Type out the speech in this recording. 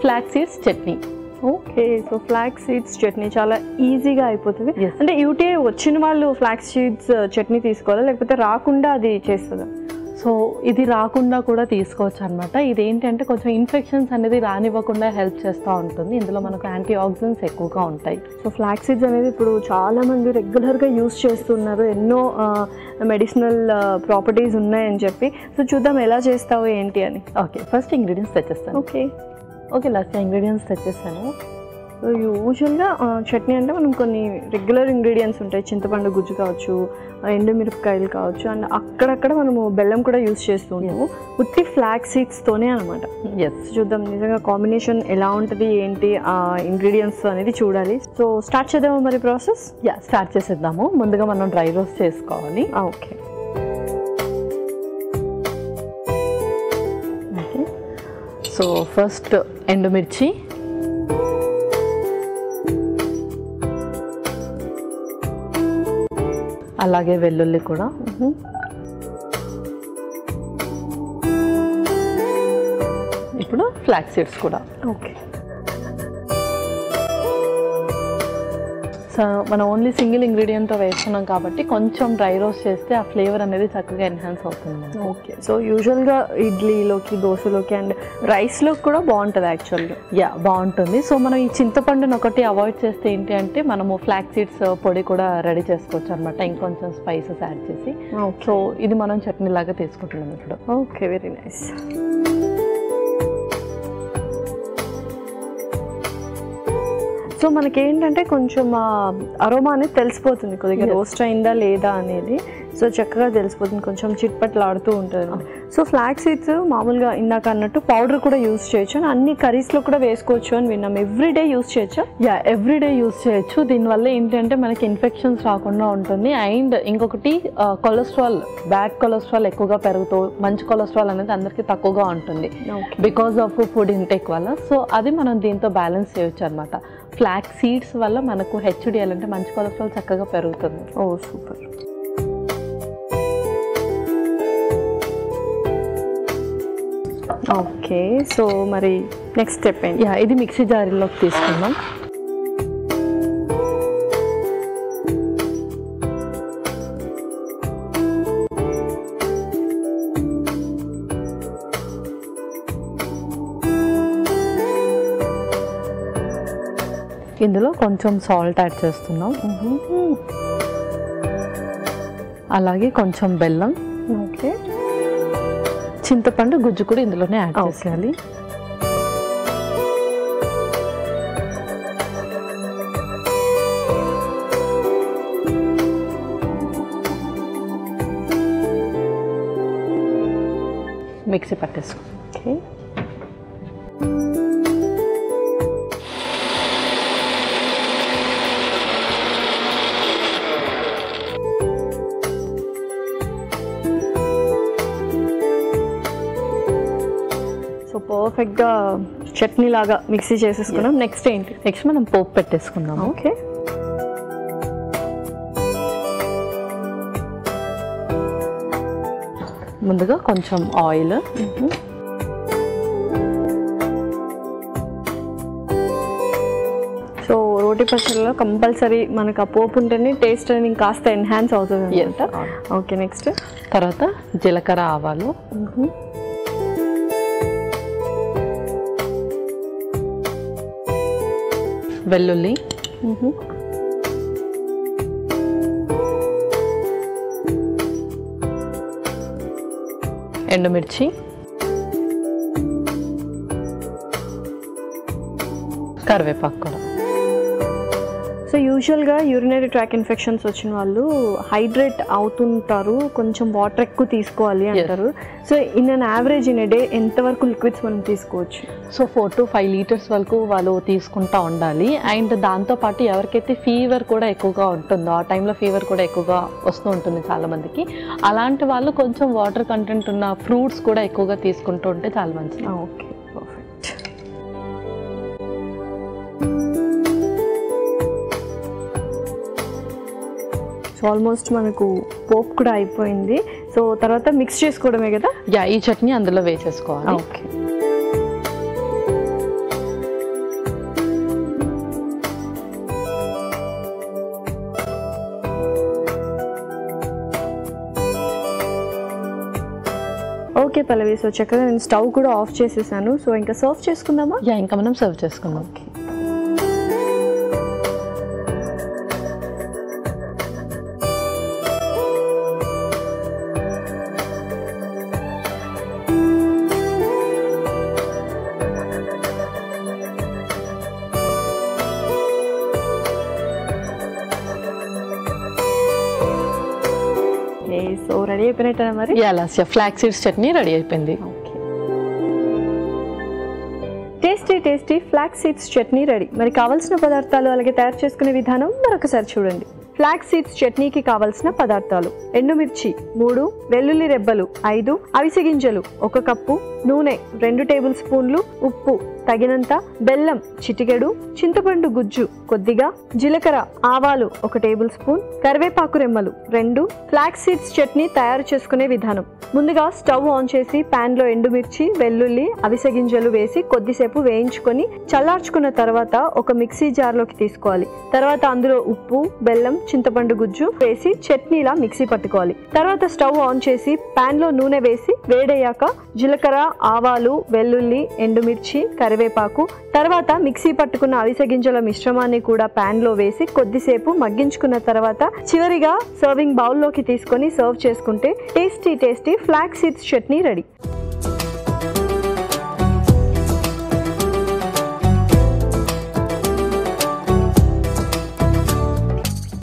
Flax seeds chutney okay so flax seeds chutney చాలా ఈజీగా అయిపోతుంది Yes. అంటే యూటీఐ వచ్చిన వాళ్ళు ఫ్లాక్స్ సీడ్స్ చట్నీ తీసుకోవాలా లేకపోతే రాకుండా అది చేస్తుందా సో ఇది రాకుండా కూడా తీసుకోవచ్చు అనమాట ఇది ఏంటంటే కొంచెం ఇన్ఫెక్షన్స్ అనేది రానివ్వకుండా హెల్ప్ చేస్తూ ఉంటుంది ఇందులో మనకు యాంటీ ఆక్సిడెంట్స్ ఎక్కువగా ఉంటాయి సో ఫ్లాక్ సీడ్స్ అనేది ఇప్పుడు చాలా మంది రెగ్యులర్గా యూస్ చేస్తున్నారు ఎన్నో మెడిసినల్ ప్రాపర్టీస్ ఉన్నాయని చెప్పి సో చూద్దాం ఎలా చేస్తావు ఏంటి అని ఓకే ఫస్ట్ ఇంగ్రీడియంట్స్ తెచ్చేస్తాను ఓకే ఓకే లాస్ట్ ఇంగ్రీడియంట్స్ తెచ్చేస్తాను సో యూజువల్గా చట్నీ అంటే మనం కొన్ని రెగ్యులర్ ఇంగ్రీడియంట్స్ ఉంటాయి చింతపండు గుజ్జు కావచ్చు ఆ, ఎండుమిరపకాయలు కావచ్చు అండ్ అక్కడక్కడ మనము బెల్లం కూడా యూస్ చేస్తూ ఉంటాము ఉట్టి ఫ్లాక్ సీడ్స్తోనే అనమాట ఎస్ చూద్దాం నిజంగా కాంబినేషన్ ఎలా ఉంటుంది ఏంటి ఆ ఇంగ్రీడియంట్స్ అనేది చూడాలి సో స్టార్ట్ చేద్దామా మరి ప్రాసెస్ యా స్టార్ట్ చేసేద్దాము ముందుగా మనం డ్రై రోస్ట్ చేసుకోవాలి ఓకే ఓకే సో ఫస్ట్ ఎండుమిర్చి అలాగే వెల్లుల్లి కూడా ఇప్పుడు ఫ్లాక్ సీడ్స్ కూడా ఓకే సో మనం ఓన్లీ సింగిల్ ఇంగ్రీడియంట్తో వేస్తున్నాం కాబట్టి కొంచెం డ్రై రోస్ట్ చేస్తే ఆ ఫ్లేవర్ అనేది చక్కగా ఎన్హాన్స్ అవుతుంది మనకు. ఓకే సో యూజువల్గా ఇడ్లీలోకి దోశలోకి అండ్ రైస్లోకి కూడా బాగుంటుంది యాక్చువల్గా యా బాగుంటుంది సో మనం ఈ చింతపండుని ఒకటి అవాయిడ్ చేస్తే ఏంటి అంటే మనము ఫ్లాక్ సీడ్స్ పొడి కూడా రెడీ చేసుకోవచ్చు అనమాట ఇంకొంచెం స్పైసెస్ యాడ్ చేసి సో ఇది మనం చట్నీ లాగా తీసుకుంటున్నాం ఇప్పుడు ఓకే వెరీ నైస్ సో మనకి ఏంటంటే కొంచెం అరోమా అనేది తెలిసిపోతుంది కొద్దిగా Yes. రోస్ట్ అయిందా లేదా అనేది సో చక్కగా తెలిసిపోతుంది కొంచెం చిట్పట్లాడుతూ ఉంటుంది సో ఫ్లాక్ సీడ్స్ మామూలుగా ఇందాక అన్నట్టు పౌడర్ కూడా యూస్ చేయొచ్చు and అన్ని కర్రీస్లో కూడా వేసుకోవచ్చు అని విన్నాం ఎవ్రీ డే యూస్ చేయొచ్చా యా ఎవ్రీడే యూస్ చేయొచ్చు దీనివల్ల ఏంటంటే మనకి ఇన్ఫెక్షన్స్ రాకుండా ఉంటుంది అండ్ ఇంకొకటి కొలెస్ట్రాల్ బ్యాడ్ కొలెస్ట్రాల్ ఎక్కువగా పెరుగుతూ మంచి కొలెస్ట్రాల్ అనేది అందరికీ తక్కువగా ఉంటుంది okay because of food intake వల్ల సో అది మనం దీంతో బ్యాలెన్స్ చేయొచ్చు అనమాట ఫ్లాక్ సీడ్స్ వల్ల మనకు హెచ్డిఎల్ అంటే మంచి కొలెస్ట్రాల్ చక్కగా పెరుగుతుంది ఓ సూపర్ ఓకే సో మరి నెక్స్ట్ స్టెప్ ఏంటి యా ఇది మిక్సీ జారీలోకి తీసుకుందాం ఇందులో కొంచెం సాల్ట్ యాడ్ చేస్తున్నాం అలాగే కొంచెం బెల్లం ఓకే చింతపండు గుజ్జు కూడా ఇందులోనే యాడ్ Okay. చేసేయాలి మిక్సీ పట్టేసుకో ఓకే సో పర్ఫెక్ట్గా చట్నీ లాగా మిక్సీ చేసేసుకున్నాం నెక్స్ట్ ఏంటి నెక్స్ట్ మనం పోపు పెట్టేసుకుందాము ఓకే ముందుగా కొంచెం ఆయిల్ సో రోటి పచ్చడిలో కంపల్సరీ మనకు ఆ పోపు ఉంటేనే టేస్ట్ అనేది కాస్త ఎన్హాన్స్ అవుతుంది Yes. అనమాట ఓకే నెక్స్ట్ తర్వాత జీలకర్ర ఆవాలు వెల్లుల్లి ఎండుమిర్చి కరివేపాకు కూడా సో యూజువల్గా యూరినరీ ట్రాక్ ఇన్ఫెక్షన్స్ వచ్చిన వాళ్ళు హైడ్రేట్ అవుతుంటారు కొంచెం వాటర్ ఎక్కువ తీసుకోవాలి అంటారు so in an average in day ఎంతవరకు లిక్విడ్స్ మనం తీసుకోవచ్చు so four to five litres వరకు వాళ్ళు తీసుకుంటా ఉండాలి అండ్ దాంతోపాటు ఎవరికైతే ఫీవర్ కూడా ఎక్కువగా ఉంటుందో ఆ టైంలో ఫీవర్ కూడా ఎక్కువగా వస్తూ ఉంటుంది చాలా మందికి అలాంటి వాళ్ళు కొంచెం వాటర్ కంటెంట్ ఉన్న ఫ్రూట్స్ కూడా ఎక్కువగా తీసుకుంటూ ఉంటే చాలా మంచిది ఓకే పర్ఫెక్ట్ సో ఆల్మోస్ట్ మనకు పోప్ కూడా అయిపోయింది సో తర్వాత మిక్స్ చేసుకోవడమే కదా యా ఈ చట్నీ అందులో వేసేసుకోవాలి ఓకే ఓకే పల్లవి సో చక్కగా నేను స్టవ్ కూడా ఆఫ్ చేసేసాను సో ఇంకా సర్వ్ చేసుకుందామా యా ఇంకా మనం సర్వ్ చేసుకుందాం సో రెడీ అయిపోయినట్టా మరి yeah last flax seeds chutney ready అయిపోయింది tasty tasty flax seeds chutney ready మరి కావాల్సిన పదార్థాలు అలాగే తయారు చేసుకునే విధానం మరొకసారి చూడండి ఫ్లాక్ సీడ్స్ చట్నీకి కావలసిన పదార్థాలు ఎండుమిర్చి మూడు వెల్లుల్లి రెబ్బలు ఐదు అవిసె గింజలు ఒక కప్పు నూనె రెండు టేబుల్ స్పూన్లు ఉప్పు తగినంత బెల్లం చిటికెడు చింతపండు గుజ్జు కొద్దిగా జీలకర్ర ఆవాలు ఒక టేబుల్ స్పూన్ కరివేపాకు రెమ్మలు రెండు ఫ్లాక్ సీడ్స్ చట్నీ తయారు చేసుకునే విధానం ముందుగా స్టవ్ ఆన్ చేసి పాన్ లో ఎండుమిర్చి వెల్లుల్లి అవిసె గింజలు వేసి కొద్దిసేపు వేయించుకొని చల్లార్చుకున్న తర్వాత ఒక మిక్సీ జార్లోకి తీసుకోవాలి తర్వాత అందులో ఉప్పు బెల్లం చింతపండు గుజ్జు వేసి చట్నీలా మిక్సీ పట్టుకోవాలి తర్వాత స్టవ్ ఆన్ చేసి పాన్ లో నూనె వేసి వేడయ్యాక జీలకర్ర ఆవాలు వెల్లుల్లి ఎండుమిర్చి కరివేపాకు తర్వాత మిక్సీ పట్టుకున్న అవిసె గింజల మిశ్రమాన్ని కూడా పాన్ లో వేసి కొద్దిసేపు మగ్గించుకున్న తర్వాత చివరిగా సర్వింగ్ బౌల్లోకి తీసుకొని సర్వ్ చేసుకుంటే tasty tasty flax seeds chutney ready